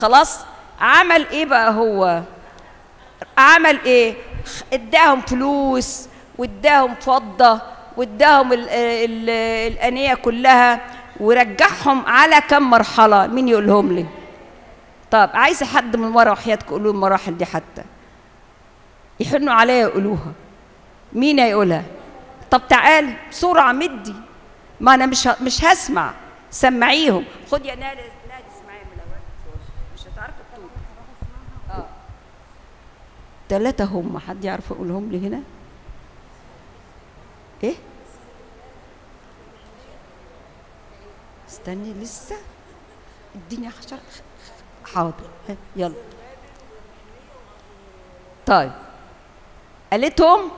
خلاص عمل ايه بقى هو عمل ايه اداهم فلوس واداهم فضه واداهم ال- ال- الانيه كلها ورجعهم على كم مرحله مين يقولهم لي طب عايزه حد من ورا وحياتكم قولوا المراحل دي حتى يحنوا عليا يقولوها مين هيقولها طب تعال بسرعه مدي ما انا مش ه- مش هسمع سمعيهم خد يا نادي نادي اسمعي من الاول مش هتعرفوا تقولوا اه ثلاثة هم حد يعرف يقولهم لي هنا ايه استني لسه اديني عشر حاضر ها، يلا طيب قالتهم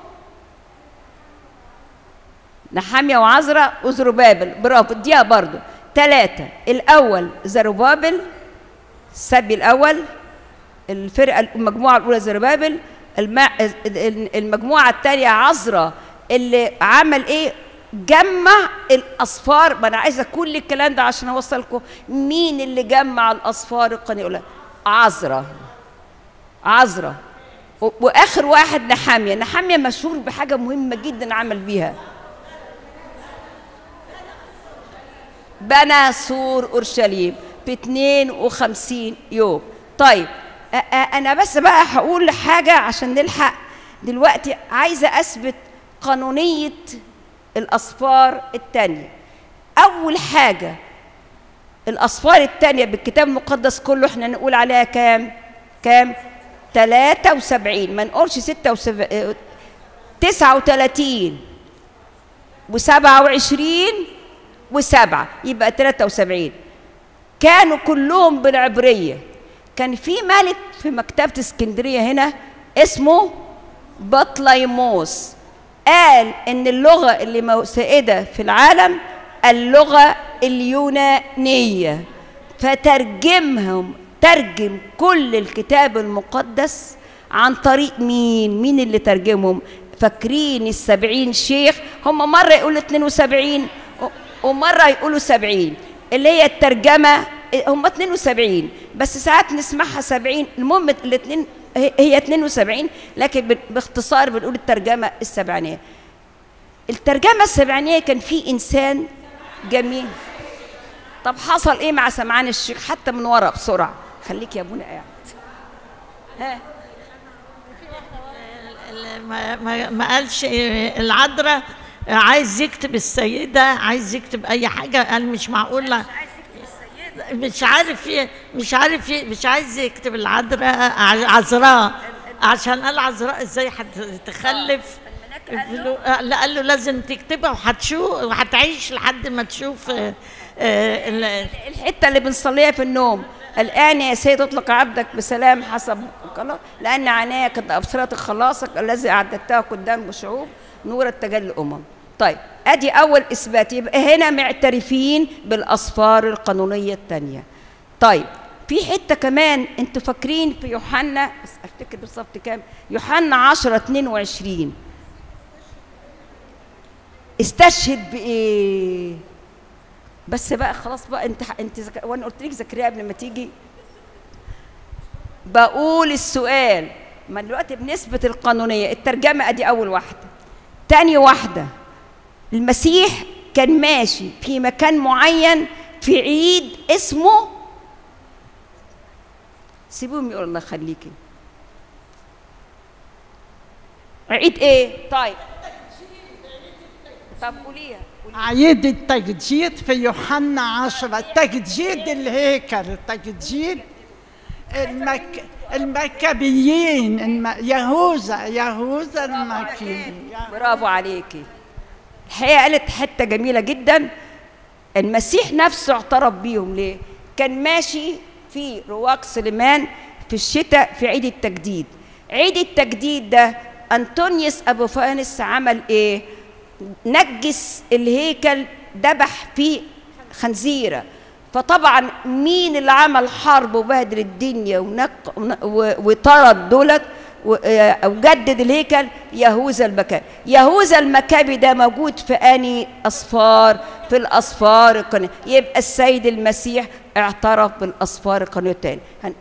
نحامية وعزرا وزروبابل برافو اديها برضو ثلاثة الأول زروبابل السبي الأول الفرقة المجموعة الأولى زروبابل الم- المجموعة الثانية عزرا اللي عمل إيه؟ جمع الأصفار ما أنا عايزة كل الكلام ده عشان أوصلكم مين اللي جمع الأصفار القنية عزرا عزرا و- واخر واحد نحاميه نحاميه مشهور بحاجه مهمه جدا عمل بيها بنى سور اورشليم في 52 يوم طيب أ- أ- انا بس بقى هقول حاجه عشان نلحق دلوقتي عايزه اثبت قانونيه الاصفار الثانيه اول حاجه الأصفار التانية بالكتاب المقدس كله احنا نقول عليها كام؟ كام؟ 73 ما نقولش 76 39 و27 و7 يبقى 73 كانوا كلهم بالعبرية كان في ملك في مكتبة اسكندرية هنا اسمه بطليموس قال ان اللغة اللي مو- سائدة في العالم اللغة اليونانية فترجمهم ترجم كل الكتاب المقدس عن طريق مين مين اللي ترجمهم فاكرين السبعين شيخ هم مرة يقولوا 72 و- ومرة يقولوا سبعين اللي هي الترجمة هم 72 بس ساعات نسمعها 70 المهم الاثنين هي هي 72 لكن ب- باختصار بنقول الترجمة السبعينية الترجمة السبعينية كان في إنسان جميل طب حصل إيه مع سمعان الشيخ حتى من ورا بسرعة خليك يا ابونا قاعد ها ما, ما, ما قالش العذراء عايز يكتب السيدة عايز يكتب أي حاجة قال مش معقول لا- مش عارف ي- مش عارف ي- مش عايز يكتب العذراء ع- عذراء عشان قال عذراء ازاي هتخلف فلو- لا قال له لازم تكتبها وهتشوف وهتعيش لحد ما تشوف آه، آه، ال- الحته اللي بنصليها في النوم الان يا سيد اطلق عبدك بسلام حسب قال لان عيناك قد ابصرت خلاصك الذي اعددته قدام الشعوب نور التجلي الامم طيب ادي اول اثبات يبقى هنا معترفين بالاصفار القانونيه الثانيه طيب في حته كمان انتوا فاكرين في يوحنا بس افتكر بالظبط كام يوحنا 10 22 استشهد بايه بس بقى خلاص بقى انت انت زك... وانا قلت لك ذاكريها قبل ما تيجي بقول السؤال ما دلوقتي بنثبت القانونيه الترجمه ادي اول واحده تاني واحده المسيح كان ماشي في مكان معين في عيد اسمه سيبوهم يقول الله يخليكي عيد ايه طيب طب قوليها قوليها. عيد التجديد في يوحنا عشرة تجديد الهيكل تجديد المك... المكابيين الم... يهوذا يهوذا المكي برافو عليكي الحقيقه قالت حته جميله جدا المسيح نفسه اعترف بيهم ليه كان ماشي في رواق سليمان في الشتاء في عيد التجديد عيد التجديد ده انطونيوس ابو فانس عمل ايه نجس الهيكل ذبح فيه خنزيره فطبعا مين اللي عمل حرب وبهدل الدنيا ونق و- وطرد دولت و- آه، او جدد الهيكل يهوذا المكابي يهوذا المكابي ده موجود في اني اصفار في الاصفار القانونيه يبقى السيد المسيح اعترف بالاصفار القانونيه التاني